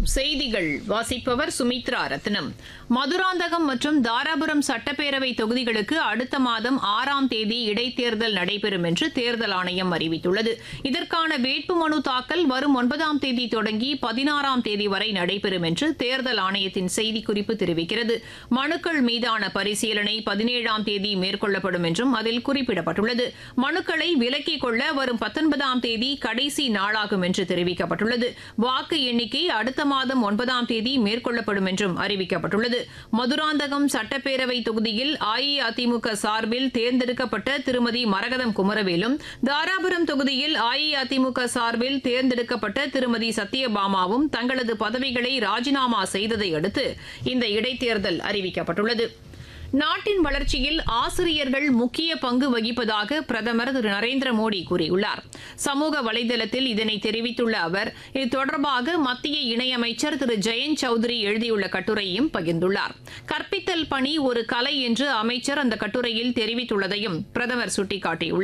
செய்திகள் வாசிப்பவர் சுமித்ரா ரத்னம் மதுராந்தகம் மற்றும் தாராபுரம் சட்டப்பேரவை தொகுதிகளுக்கு அடுத்த மாதம் ஆறாம் தேதி இடைத்தேர்தல் நடைபெறும் என்று தேர்தல் ஆணையம் அறிவித்துள்ளது இதற்கான வேட்புமனு தாக்கல் வரும் ஒன்பதாம் தேதி தொடங்கி பதினாறாம் தேதி வரை நடைபெறும் என்று தேர்தல் ஆணையத்தின் செய்திக்குறிப்பு தெரிவிக்கிறது மனுக்கள் மீதான பரிசீலனை பதினேழாம் தேதி மேற்கொள்ளப்படும் என்றும் அதில் குறிப்பிடப்பட்டுள்ளது மனுக்களை விலக்கிக் கொள்ள வரும் பத்தொன்பதாம் தேதி கடைசி நாளாகும் என்று தெரிவிக்கப்பட்டுள்ளது வாக்கு எண்ணிக்கை அடுத்த மாதம் ஒன்பதாம் தேதி மேற்கொள்ளப்படும் என்றும் அறிவிக்கப்பட்டுள்ளது மதுராந்தகம் சட்டப்பேரவை தொகுதியில் அஇஅதிமுக சார்பில் தேர்ந்தெடுக்கப்பட்ட திருமதி மரகதம் குமரவேலும் தாராபுரம் தொகுதியில் அஇஅதிமுக சார்பில் தேர்ந்தெடுக்கப்பட்ட திருமதி சத்யபாமாவும் தங்களது பதவிகளை ராஜினாமா செய்ததை அடுத்து இந்த இடைத்தேர்தல் அறிவிக்கப்பட்டுள்ளது நாட்டின் வளர்ச்சியில் ஆசிரியர்கள் முக்கிய பங்கு வகிப்பதாக பிரதமர் திரு நரேந்திர மோடி கூறியுள்ளார் சமூக வலைதளத்தில் இதனை தெரிவித்துள்ள அவர் இது தொடர்பாக மத்திய இணையமைச்சர் திரு ஜெயந்த் சௌத்ரி எழுதியுள்ள கட்டுரையும் பகிர்ந்துள்ளார் கற்பித்தல் பணி ஒரு கலை என்று அமைச்சர் அந்த கட்டுரையில் தெரிவித்துள்ளதையும் பிரதமர் சுட்டிக்காட்டியுள்ளார்